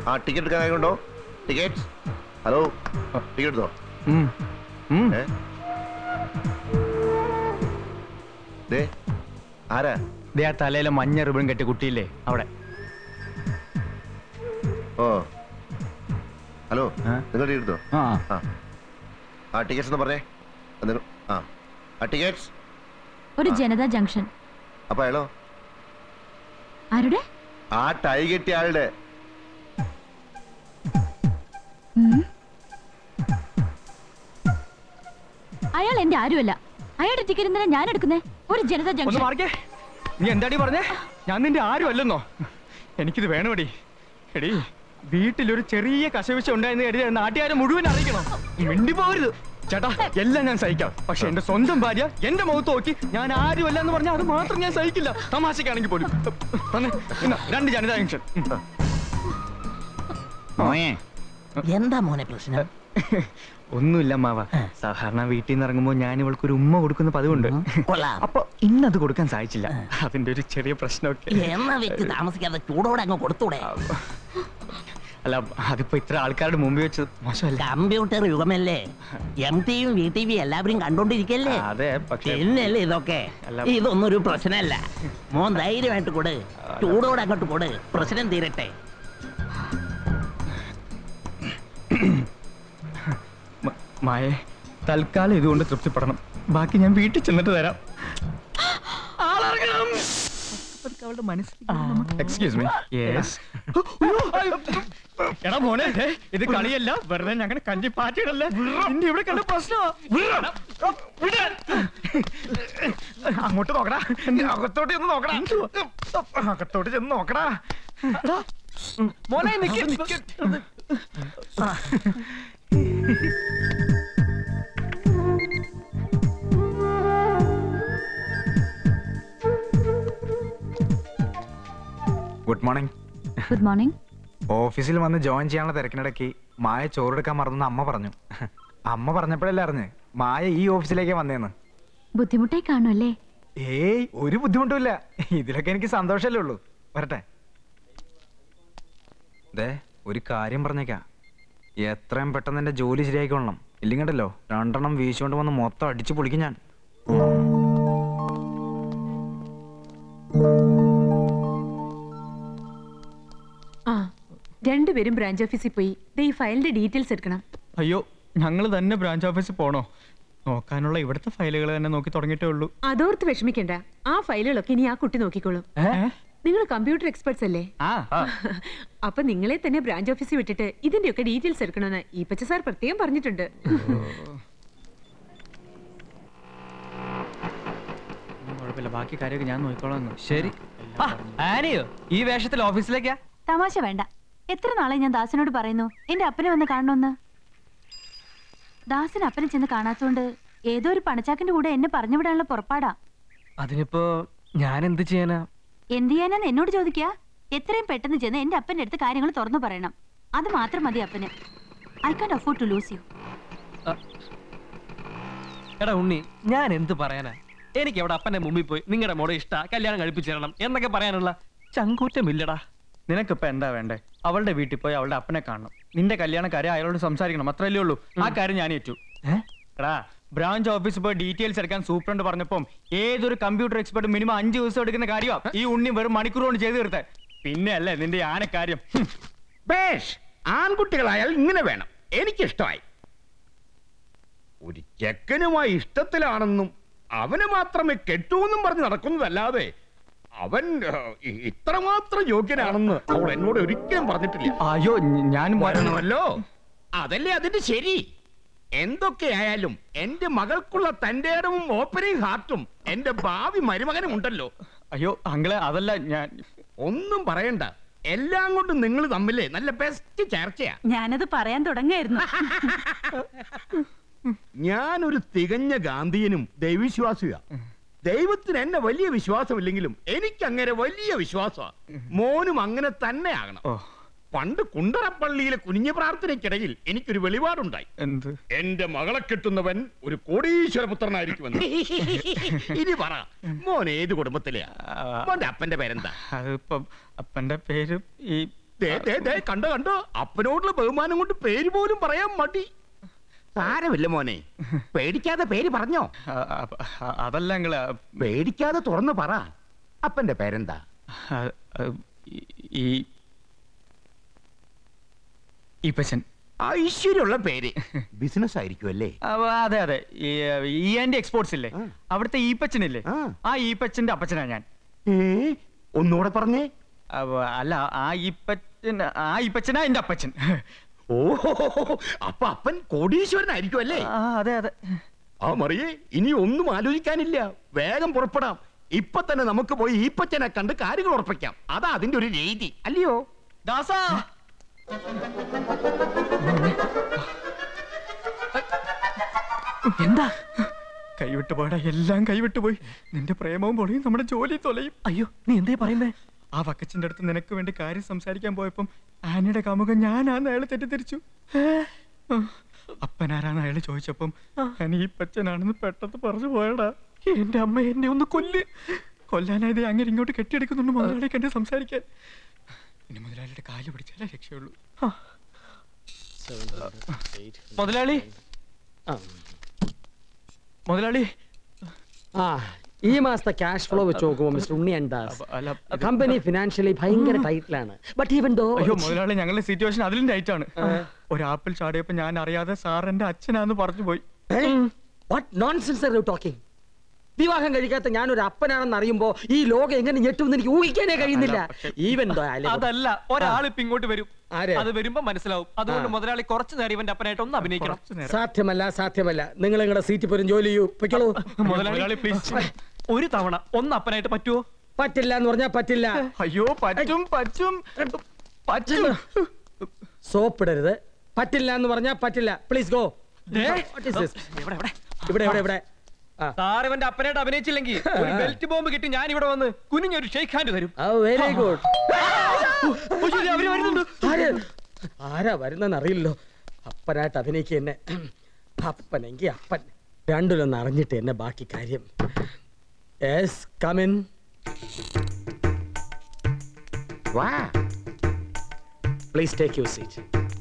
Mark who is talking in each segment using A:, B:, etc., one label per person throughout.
A: ആ ടിക്കറ്റ് എടുക്കാൻ ആയിട്ടുണ്ടോ ടിക്കറ്റ് ഹലോ ടിക്കറ്റ് എടുത്തോ
B: ഉം. ഉം.
A: ഏ ദേ ആരാ
B: ദേ ആ തലയിലെ മഞ്ഞ റിബൺ കെട്ടി കുട്ടിയില്ലേ അവിടെ
A: ഓ ഹലോ
B: ആ?
A: നിങ്ങൾ ടിക്കറ്റ് എടുത്തോ
B: ആ
A: ആ ആ ടിക്കറ്റ്സ് എന്ന് പറഞ്ഞേ നിങ്ങൾ ആ ആ ടിക്കറ്റ്സ്
C: ഒരു
A: ആ.
C: ജനതാ ജംഗ്ഷൻ
A: അപ്പൊ അയാളോ
C: ആരുടെ
A: ആ ടൈ കെട്ടിയ ആളുടെ
C: ഉം. അയാൾ എന്റെ ആരുമല്ല അയാളുടെ ടിക്കറ്റ് എന്തിനാ ഞാൻ എടുക്കുന്നേ ഒരു ജനതാ
B: ഒന്ന്
C: ജംഗ്ഷൻ
B: മാറിക്കേ നീ എന്താടി പറഞ്ഞേ ഞാൻ നിന്റെ ആരും അല്ലെന്നോ എനിക്കിത് വേണമടി എടി വീട്ടിലൊരു ചെറിയ കശവിശ ഉണ്ടായെന്ന് കരുതി നാട്ടുകാരെ മുഴുവൻ അറിയിക്കണോ മിണ്ടി പോകരുത് ചേട്ടാ എല്ലാം ഞാൻ സഹിക്കാം പക്ഷെ എന്റെ സ്വന്തം ഭാര്യ എന്റെ മുഖത്ത് നോക്കി ഞാൻ ആരുമല്ല എന്ന് പറഞ്ഞാൽ അത് മാത്രം ഞാൻ സഹിക്കില്ല തമാശക്കാണെങ്കിൽ പോലും തന്നെ ഇന്നാ, രണ്ട് ജനതാ ജംഗ്ഷൻ ഉം.
D: മോയെ എന്താ മോനെ പ്രശ്നം
B: ഒന്നുമില്ല മാവ സാധാരണ വീട്ടിൽ നിന്ന് ഇറങ്ങുമ്പോൾ ഞാൻ ഇവൾക്ക് ഒരു ഉമ്മ കൊടുക്കുന്ന പതിവുണ്ട്
D: കൊള്ളാം
B: അപ്പൊ ഇന്നത് കൊടുക്കാൻ സാധിച്ചില്ല അതിന്റെ ഒരു ചെറിയ പ്രശ്നമൊക്കെ
D: എന്ന വെച്ച് താമസിക്കാതെ ചൂടോടെ അങ്ങ് കൊടുത്തൂടെ
B: അല്ല അതിപ്പോ ഇത്ര ആൾക്കാരുടെ മുമ്പിൽ വെച്ച് മോശമല്ല
D: കമ്പ്യൂട്ടർ യുഗമല്ലേ എം ടിയും വി ടി വി എല്ലാവരും കണ്ടോണ്ടിരിക്കല്ലേ
B: അതെ പക്ഷേ
D: പിന്നല്ലേ ഇതൊക്കെ
B: അല്ല.
D: ഇതൊന്നും ഒരു പ്രശ്നമല്ല മോൻ ധൈര്യമായിട്ട് കൊട് ചൂടോടെ അങ്ങോട്ട് കൊട് പ്രശ്നം തീരട്ടെ
B: മ- മായെ തൽക്കാലം ഇതുകൊണ്ട് തൃപ്തിപ്പെടണം ബാക്കി ഞാൻ വീട്ടിൽ ചെന്നിട്ട് തരാം അവളുടെ മനസ്സിൽ എക്സ്ക്യൂസ് മീ യെസ് എടാ മോനെ ദേ, ഇത് കളിയല്ല വെറുതെ ഞങ്ങനെ കഞ്ചി പാറ്റിയിടല്ലേ നിന്റെ ഇവിടെ കണ്ട പ്രശ്നമാ അങ്ങോട്ട് നോക്കടാ അകത്തോട്ട് ചെന്ന് നോക്കടാ അകത്തോട്ട് ചെന്ന് നോക്കടാ മോനെ നിക്ക് നിക്ക്
E: ഗുഡ് മോർണിംഗ്
C: ഗുഡ് മോർണിംഗ്
E: ഓഫീസിൽ വന്ന് ജോയിൻ ചെയ്യാനുള്ള തിരക്കിനിടയ്ക്ക് മായ ചോറെടുക്കാൻ മറന്നു അമ്മ പറഞ്ഞു അമ്മ പറഞ്ഞപ്പോഴല്ലേ അറിഞ്ഞ് മായ ഈ ഓഫീസിലേക്ക് വന്നേന്ന്
C: ബുദ്ധിമുട്ടായി കാണുമല്ലേ
E: ഏയ് ഒരു ബുദ്ധിമുട്ടുമില്ല ഇതിലൊക്കെ എനിക്ക് സന്തോഷമല്ലേ ഉള്ളൂ വരട്ടെ ദേ ഒരു കാര്യം പറഞ്ഞേക്കാം എത്രയും പെട്ടെന്ന് എന്റെ ജോലി ശരിയായിക്കൊള്ളണം ഇല്ലെങ്കിണ്ടല്ലോ രണ്ടെണ്ണം വീശുകൊണ്ട് വന്ന് മൊത്തം അടിച്ചു പൊളിക്കും ഞാൻ
F: ആ രണ്ടുപേരും ബ്രാഞ്ച് ഓഫീസിൽ പോയി ദേ ഈ ഫയലിന്റെ ഡീറ്റെയിൽസ് എടുക്കണം
B: അയ്യോ ഞങ്ങൾ തന്നെ ബ്രാഞ്ച് ഓഫീസിൽ പോണോ നോക്കാനുള്ള ഇവിടുത്തെ ഫയലുകൾ തന്നെ നോക്കി തുടങ്ങിയിട്ടേ ഉള്ളൂ
F: അതോർത്ത് വിഷമിക്കണ്ട ആ ഫയലുകളൊക്കെ ഇനി ആ കുട്ടി നോക്കിക്കോളും നിങ്ങൾ കമ്പ്യൂട്ടർ എക്സ്പെർട്സ് അല്ലേ
B: ആ
F: അപ്പൊ നിങ്ങളെ തന്നെ ബ്രാഞ്ച് ഓഫീസിൽ വിട്ടിട്ട് ഇതിന്റെയൊക്കെ ഡീറ്റെയിൽസ് എടുക്കണമെന്ന് ഈപ്പച്ച സാർ പ്രത്യേകം പറഞ്ഞിട്ടുണ്ട്
B: കുഴപ്പമില്ല ബാക്കി കാര്യമൊക്കെ ഞാൻ നോക്കിക്കോളാം ശരി ആനയോ ഈ വേഷത്തിൽ ഓഫീസിലേക്കാ
C: തമാശ വേണ്ട എത്ര നാളെ ഞാൻ ദാസനോട് പറയുന്നു എന്റെ അപ്പനെ വന്ന് കാണണമെന്ന് ദാസൻ അപ്പനെ ചെന്ന് കാണാത്തോണ്ട് ഏതോ ഒരു പണച്ചാക്കിന്റെ കൂടെ എന്നെ പറഞ്ഞു വിടാനുള്ള പുറപ്പാടാ
B: അതിനിപ്പോ ഞാൻ എന്ത് ചെയ്യാനാ
C: എന്ത് ചെയ്യാനാന്ന് എന്നോട് ചോദിക്കാ എത്രയും പെട്ടെന്ന് ചെന്ന് എന്റെ അപ്പന്റെ അടുത്ത് കാര്യങ്ങൾ തുറന്നു പറയണം അത് മാത്രം മതി അപ്പന് I can afford to lose you
G: എടാ ഉണ്ണി ഞാൻ എന്ത് പറയാനാ എനിക്ക് അവിടെ അപ്പന്റെ മുമ്പിൽ പോയി നിങ്ങളുടെ മോടെ ഇഷ്ട കല്യാണം കഴിപ്പിച്ചു തരണം എന്നൊക്കെ പറയാനുള്ള ചങ്കൂറ്റമില്ലടാ
B: നിനക്കിപ്പോ എന്താ വേണ്ടേ അവളുടെ വീട്ടിൽ പോയി അവളുടെ അപ്പനെ കാണണം നിന്റെ കല്യാണ കാര്യം അയാളോട് സംസാരിക്കണം അത്രയല്ലേ ഉള്ളൂ ആ കാര്യം ഞാൻ ഏറ്റു എടാ ബ്രാഞ്ച് ഓഫീസിൽ പോയി ഡീറ്റെയിൽസ് എടുക്കാൻ സൂപ്രണ്ട് പറഞ്ഞപ്പം ഏതൊരു കമ്പ്യൂട്ടർ എക്സ്പെർട്ട് മിനിമം അഞ്ച് ദിവസം എടുക്കുന്ന കാര്യമാണ് ഈ ഉണ്ണി വെറും മണിക്കൂർ കൊണ്ട് ചെയ്തു തീർത്തേ പിന്നെ അല്ലേ നിന്റെ ഈ ആനക്കാര്യം ഹും.
H: ബേഷ് ആൺകുട്ടികളായാൽ ഇങ്ങനെ വേണം എനിക്കിഷ്ടമായി ഒരു ചെക്കനുമായി ഇഷ്ടത്തിലാണെന്നും അവന് മാത്രമേ കെട്ടൂന്നും പറഞ്ഞ് നടക്കുന്നതല്ലാതെ അവൻ ഏഹ്, ഇ- ഇത്രമാത്രം യോഗ്യനാണെന്ന് അവൾ എന്നോട് ഒരിക്കലും പറഞ്ഞിട്ടില്ല
B: അയ്യോ ഞ- ഞാൻ
H: വരണമല്ലോ അതല്ലേ അതിന്റെ ശരി എന്തൊക്കെയായാലും എന്റെ മകൾക്കുള്ള തന്റെ ഇടവും ഓപ്പനിങ് ഹാർട്ടും എന്റെ ഭാവി മരുമകനും ഉണ്ടല്ലോ
B: അയ്യോ അങ്ങളെ അതല്ല ഞാൻ
H: ഒന്നും പറയണ്ട എല്ലാം കൊണ്ടും നിങ്ങൾ തമ്മിലേ നല്ല ബെസ്റ്റ് ചർച്ചയാ
F: ഞാനത് പറയാൻ തുടങ്ങായിരുന്നു
H: ഞാനൊരു തികഞ്ഞ ഗാന്ധിയനും ദൈവവിശ്വാസിയാ ദൈവത്തിന് എന്നെ വലിയ വിശ്വാസമില്ലെങ്കിലും എനിക്ക് അങ്ങനെ വലിയ വിശ്വാസമാണ് മോനും അങ്ങനെ തന്നെ ആകണം
B: ഓ
H: പണ്ട് കുണ്ടറപ്പള്ളിയിലെ കുനിഞ്ഞ പ്രാർത്ഥനയ്ക്കിടയിൽ എനിക്കൊരു വെളിപാടുണ്ടായി
B: എന്ത്
H: എന്റെ മകളെ കെട്ടുന്നവൻ ഒരു കോടീശ്വര പുത്രനായിരിക്കുമെന്ന് ഇനി പറ മോൻ ഏത് കുടുംബത്തിലെയാ മോന്റെ അപ്പന്റെ പേരെന്താ
B: അതിപ്പം അപ്പന്റെ പേര് ഈ
H: ദേ, ദേ, ദേ, കണ്ടോ കണ്ടോ അപ്പനോടുള്ള ബഹുമാനം കൊണ്ട് പേര് പോലും പറയാൻ മടി സാരമില്ല മോനെ പേടിക്കാതെ പേര് പറഞ്ഞോ
B: ആ, ആ, ആ, അതല്ല അങ്കിള്
H: പേടിക്കാതെ തുറന്നു പറ അപ്പന്റെ പേരെന്താ
B: ആ, ആ, ഈ- ഈ ഈപ്പച്ചൻ
H: ഐശ്വര്യമുള്ള പേര് ബിസിനസ് ആയിരിക്കും അല്ലേ
B: ആ, അതെ അതെ ഈ ഇ ആൻഡ് എക്സ്പോർട്സ് ഇല്ലേ
H: ആ.
B: അവിടുത്തെ ഈപ്പച്ചനില്ലേ
H: ആ.
B: ആ ഈപ്പച്ചന്റെ അപ്പച്ചനാ ഞാൻ
H: ഏ ഒന്നുകൂടെ പറഞ്ഞേ
B: അവ- അല്ല ആ ഈപ്പച്ചൻ ആ ഈപ്പച്ചനാ എന്റെ അപ്പച്ചൻ
H: ഓ അപ്പൊ അപ്പൻ കോടീശ്വരനായിരിക്കും അല്ലേ
B: ആ അതെ അതെ
H: ആ മറിയേ ഇനി ഒന്നും ആലോചിക്കാനില്ല വേഗം പുറപ്പെടാം ഇപ്പൊ തന്നെ നമുക്ക് പോയി ഈപ്പച്ചനെ കണ്ട് കാര്യങ്ങൾ ഉറപ്പിക്കാം അതാ അതിന്റെ ഒരു രീതി അല്ലയോ
B: ദാസാ
G: എന്താ
B: കൈവിട്ടു പോടാ എല്ലാം കൈവിട്ടു പോയി നിന്റെ പ്രേമവും പൊളിയും നമ്മുടെ ജോലി തൊലയും
G: അയ്യോ നീ എന്തേ പറയുന്നേ
B: ആ വക്കച്ചന്റെ അടുത്ത് നിനക്ക് വേണ്ടി കാര്യം സംസാരിക്കാൻ പോയപ്പം ആനയുടെ കാമുകൻ ഞാനാന്ന് അയാൾ തെറ്റിദ്ധരിച്ചു ആ, അപ്പനാരാന്ന് അയാൾ ചോദിച്ചപ്പം ഞാൻ ഈ പച്ചനാണെന്ന് പെട്ടെന്ന് പറഞ്ഞു പോയടാ എന്റെ അമ്മ എന്നെ ഒന്ന് കൊല്ല് കൊല്ലാനായത് അങ്ങനെ ഇങ്ങോട്ട് കെട്ടിയെടുക്കുന്നുണ്ട് മുതലാളി കണ്ട് സംസാരിക്കാൻ പിന്നെ മുതലാളിയുടെ കാല് പിടിച്ചാലേ രക്ഷയുള്ളൂ ആ. മുതലാളി മുതലാളി
I: ആ ഈ മാസത്തെ ക്യാഷ് ഫ്ലോ വെച്ച് നോക്കുമ്പോൾ മിസ്റ്റർ ഉണ്ണി ആൻഡ് ദാസ്
B: അപ്പ- അല്ല അത്
I: കമ്പനി ഫിനാൻഷ്യലി ഭയങ്കര ടൈറ്റിലാണ് ബട്ട് ഈവൻ ദോ
B: അയ്യോ മുതലാളി ഞങ്ങളുടെ സിറ്റുവേഷൻ അതിലും ടൈറ്റ് ആണ് ഒരു ആപ്പിൾ ചാടിയപ്പോ ഞാൻ അറിയാതെ സാർ എന്റെ അച്ഛനാന്ന് പറഞ്ഞു പോയി
I: what nonsense are you talking വിവാഹം കഴിക്കാത്ത ഞാൻ ഒരു അപ്പനാണെന്ന് അറിയുമ്പോ ഈ ലോകം എങ്ങനെ ഞെട്ടുമെന്ന് എനിക്ക് ഊഹിക്കാനേ കഴിയുന്നില്ല ഈവൻ ദോ
G: അതല്ല ഒരാൾ ഇപ്പൊ ഇങ്ങോട്ട് വരും
I: ആര്?
G: അത് വരുമ്പോ മനസ്സിലാവും അതുകൊണ്ട് മുതലാളി കുറച്ചു നേരം ഇവന്റെ അപ്പനായിട്ട് ഒന്ന് അഭിനയിക്കണം
B: കുറച്ച് നേരം.
I: സാധ്യമല്ല സാധ്യമല്ല നിങ്ങൾ നിങ്ങളുടെ സീറ്റിൽ പോലും ജോലി ചെയ്യൂ പൊയ്ക്കോളൂ
B: മുതലാളി പ്ലീസ്
G: ഒരു തവണ ഒന്ന് അപ്പനായിട്ട് പറ്റുമോ
I: പറ്റില്ല എന്ന് പറഞ്ഞാൽ പറ്റില്ല
B: അയ്യോ പറ്റും പറ്റും പറ്റും
I: സോപ്പിടരുത് പറ്റില്ല എന്ന് പറഞ്ഞാൽ പറ്റില്ല പ്ലീസ് ഗോ
G: ദേ.
I: ഇവിടെ ഇവിടെ ഇവിടെ ആ
G: സാർ ഇവന്റെ അപ്പനായിട്ട് അഭിനയിച്ചില്ലെങ്കിൽ ഒരു ബെൽറ്റ് ബോംബ് കിട്ടി ഞാൻ ഇവിടെ വന്ന് കുനിഞ്ഞൊരു ഷേക്ക് ഹാൻഡ് തരും
I: വെരി ഗുഡ്
G: അയ്യോ, ദേ അവര് വരുന്നുണ്ട്
I: ആര് ആരാ വരുന്നെന്ന് അറിയില്ലല്ലോ അപ്പനായിട്ട് അഭിനയിക്കുക എന്നെ അപ്പനെങ്കി അപ്പൻ രണ്ടിലൊന്ന് അറിഞ്ഞിട്ട് എന്നെ ബാക്കി കാര്യം യെസ് കമിൻ
H: വാ
I: please take you seat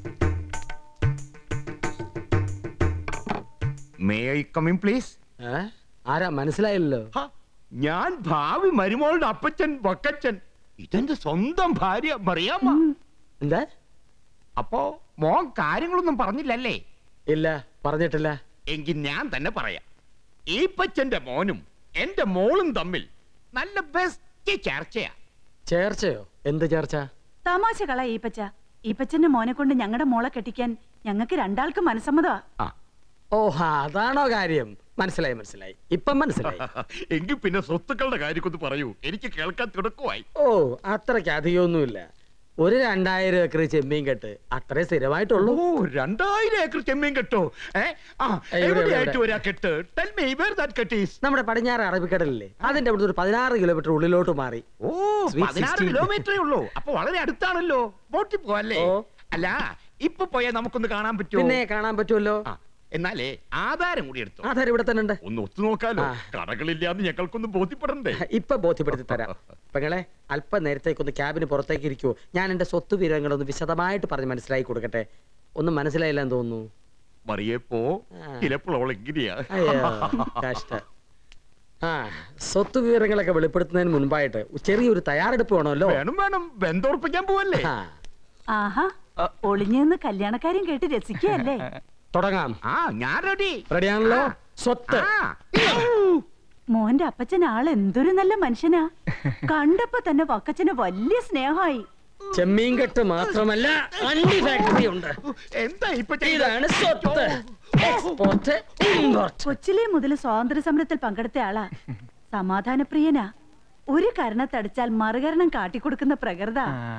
H: may I coming please
I: ആരാ മനസ്സിലായില്ലല്ലോ
H: ഞാൻ ഭാവി മരുമോളുടെ അപ്പച്ചൻ വക്കച്ചൻ ഇതെന്റെ സ്വന്തം ഭാര്യ മറിയാമ്മ
I: എന്താ
H: അപ്പോ മോൻ കാര്യങ്ങളൊന്നും പറഞ്ഞില്ലല്ലേ
I: ഇല്ല പറഞ്ഞിട്ടില്ല
H: എങ്കിൽ ഞാൻ തന്നെ പറയാം ഈപ്പച്ചന്റെ മോനും എന്റെ മോളും തമ്മിൽ നല്ല ബെസ്റ്റ് ചർച്ചയാ
I: ചേർച്ചയോ എന്ത് ചേർച്ച
C: തമാശ കള ഈപ്പച്ച ഈപ്പച്ചന്റെ മോനെ കൊണ്ട് ഞങ്ങളുടെ മോളെ കെട്ടിക്കാൻ ഞങ്ങൾക്ക് രണ്ടാൾക്ക് മനസ്സമ്മതമാ
H: ആ
I: ഓഹ് അതാണോ കാര്യം മനസ്സിലായി മനസ്സിലായി ഇപ്പം മനസ്സിലായി
H: എങ്കിൽ പിന്നെ സ്വത്തുക്കളുടെ കാര്യമൊന്ന് പറയൂ എനിക്ക് കേൾക്കാൻ തിടക്കുവായി
I: ഓ അത്രയ്ക്ക് അധികമൊന്നുമില്ല ഒരു രണ്ടായിരം ഏക്കർ ചെമ്മീൻ കെട്ട് അത്രേ സ്ഥിരമായിട്ടുള്ളൂ
H: ഓ രണ്ടായിരം ഏക്കർ ചെമ്മീൻ കെട്ടോ ഏ ആ
I: ഏയ് ഇവിടെ,
H: എവിടെയായിട്ട്
I: ഇവിടെ.
H: ഒരാ കെട്ട് ടെൽ മീ വേർ ദാറ്റ് കെട്ട് ഈസ്
I: നമ്മുടെ പടിഞ്ഞാറ് അറബിക്കടലില്ലേ അതിന്റെ അവിടുത്തെ ഒരു പതിനാറ് കിലോമീറ്റർ ഉള്ളിലോട്ട് മാറി
H: ഓ
I: Sweet
H: പതിനാറ്
I: 16.
H: കിലോമീറ്ററേ ഉള്ളൂ അപ്പൊ വളരെ അടുത്താണല്ലോ ബോട്ടിൽ പോവല്ലേ
I: ഓ.
H: അല്ല ഇപ്പൊ പോയാൽ നമുക്കൊന്ന് കാണാൻ പറ്റുമോ
I: പിന്നെ കാണാൻ പറ്റുമല്ലോ
H: ആ, എന്നാലേ ആധാരം കൂടി എടുത്തോ
I: ആധാരം ഇവിടെ തന്നെ ഉണ്ട്
H: ഒന്ന് ഒത്തു നോക്കാലോ
I: ആ.
H: കടകളില്ലാന്ന് ഞങ്ങൾക്കൊന്ന് ബോധ്യപ്പെടണ്ടേ
I: ഇപ്പൊ ബോധ്യപ്പെടുത്തി തരാം പെങ്ങളെ അല്പം നേരത്തേക്കൊന്ന് ക്യാബിന് പുറത്തേക്ക് ഇരിക്കുവോ ഞാൻ എന്റെ സ്വത്ത് വിവരങ്ങളൊന്ന് വിശദമായിട്ട് പറഞ്ഞ് മനസ്സിലാക്കി കൊടുക്കട്ടെ ഒന്നും മനസ്സിലായില്ല എന്ന് തോന്നുന്നു
H: മറിയപ്പോ
I: ആ.
H: ചിലപ്പോൾ അവൾ എങ്ങനെയാ
I: അയ്യോ കഷ്ട ആ സ്വത്ത് വിവരങ്ങളൊക്കെ വെളിപ്പെടുത്തുന്നതിന് മുൻപായിട്ട് ചെറിയൊരു തയ്യാറെടുപ്പ് വേണമല്ലോ
H: വേണം വേണം ബന്ധോർപ്പിക്കാൻ പോവല്ലേ
I: ആ,
C: ആഹാ ഒളിഞ്ഞെന്ന് കല്യാണക്കാരും കേട്ട് രസിക്കുകയല്ലേ
I: തുടങ്ങാം
H: ആ ഞാൻ റെഡി
I: റെഡിയാണല്ലോ സ്വത്ത്
C: മോന്റെ അപ്പച്ചൻ ആൾ എന്തൊരു നല്ല മനുഷ്യനാ കണ്ടപ്പോ തന്നെ വക്കച്ചന് വലിയ സ്നേഹമായി
I: ചെമ്മീൻ കെട്ട് മാത്രമല്ല അണ്ടി ഫാക്ടറി ഉണ്ട്
H: എന്താ ഇപ്പൊ
I: ഇതാണ് സ്വത്ത് എക്സ്പോർട്ട് ഇമ്പോർട്ട്
C: കൊച്ചിലെ മുതൽ സ്വാതന്ത്ര്യ സമരത്തിൽ പങ്കെടുത്ത ആളാ സമാധാനപ്രിയനാ ഒരു കരണത്തടിച്ചാൽ മറുകരണം കാട്ടിക്കൊടുക്കുന്ന പ്രകൃത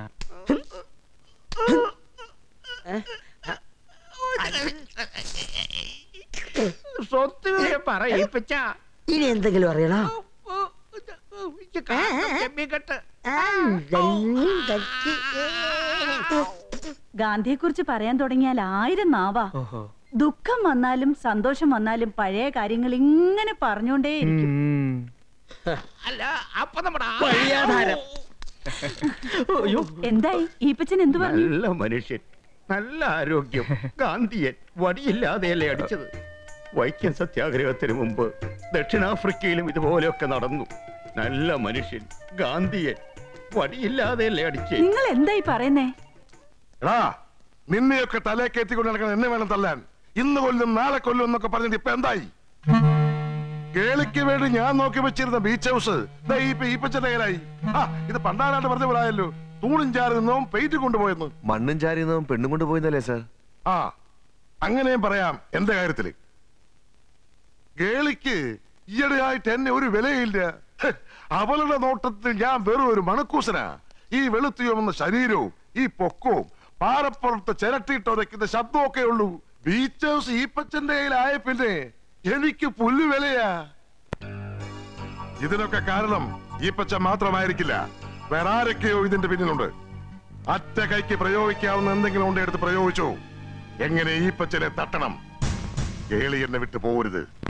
H: സ്വത്ത് വിവരം പറയിപ്പിച്ച
I: ഇനി എന്തെങ്കിലും അറിയണോ
H: ചെമ്മിക്കട്ട്
C: ഗാന്ധിയെ കുറിച്ച് പറയാൻ തുടങ്ങിയാൽ ആയിരം നാവാ
B: ഓഹോ
C: ദുഃഖം വന്നാലും സന്തോഷം വന്നാലും പഴയ കാര്യങ്ങൾ ഇങ്ങനെ പറഞ്ഞുകൊണ്ടേ
B: ഉം.
H: അല്ല അപ്പൊ നമ്മുടെ ആ-
I: വഴിയാധാരം
G: അയ്യോ
C: എന്തായി ഈപ്പച്ചൻ എന്തു പറഞ്ഞു
H: നല്ല മനുഷ്യൻ നല്ല ആരോഗ്യം ഗാന്ധിയൻ വടിയില്ലാതെയല്ലേ അടിച്ചത് വൈക്കം സത്യാഗ്രഹത്തിന് മുമ്പ് ദക്ഷിണാഫ്രിക്കയിലും ഇതുപോലെയൊക്കെ നടന്നു നല്ല മനുഷ്യൻ ഗാന്ധിയൻ വടിയില്ലാതെയല്ലേ അടിച്ചേ
C: നിങ്ങൾ എന്തായി പറയുന്നേ
J: എടാ നിന്നെയൊക്കെ തലേ കയറ്റിക്കൊണ്ട് നടക്കണം എന്നെ വേണം തല്ലാൻ ഇന്ന് കൊല്ലും നാളെ കൊല്ലും എന്നൊക്കെ പറഞ്ഞിട്ട് ഇപ്പൊ എന്തായി കേളിക്ക് വേണ്ടി ഞാൻ നോക്കി വെച്ചിരുന്ന ബീച്ച് ഹൗസ് ദേ ഇപ്പൊ ഈപ്പച്ചന്റെ കയ്യിലായി ആ ഇത് പണ്ടാരാണ്ട് പറഞ്ഞ പോലായല്ലോ തൂണും ചാരി നിന്നും പെയിന്റ് കൊണ്ടുപോയെന്ന്
A: മണ്ണും ചാരിന്നതും പെണ്ണും കൊണ്ട് പോയിന്നല്ലേ സാർ
J: ആ അങ്ങനെയും പറയാം എന്റെ കാര്യത്തില് കേളിക്ക് ഈയിടെയായിട്ട് എന്നെ ഒരു വിലയില്ല ഹ്, അവളുടെ നോട്ടത്തിൽ ഞാൻ വെറും ഒരു മണക്കൂസനാ ഈ വെളുത്തിയുമെന്ന ശരീരവും ഈ പൊക്കവും പാറപ്പുറത്ത് ചിരട്ടിയിട്ടുറയ്ക്കുന്ന ശബ്ദമൊക്കെ ഉള്ളൂ ബീച്ച് ഹൗസ് ഈപ്പച്ചന്റെ കയ്യിലായ പിന്നെ എനിക്ക് പുല്ല് വിലയാ ഇതിനൊക്കെ കാരണം ഈപ്പച്ച മാത്രമായിരിക്കില്ല വേറെ ആരൊക്കെയോ ഇതിന്റെ പിന്നിലുണ്ട് അറ്റ കൈക്ക് പ്രയോഗിക്കാവുന്ന എന്തെങ്കിലും ഉണ്ട് എടുത്ത് പ്രയോഗിച്ചു എങ്ങനെ ഈപ്പച്ചനെ തട്ടണം കേളി എന്നെ വിട്ടു പോരുത്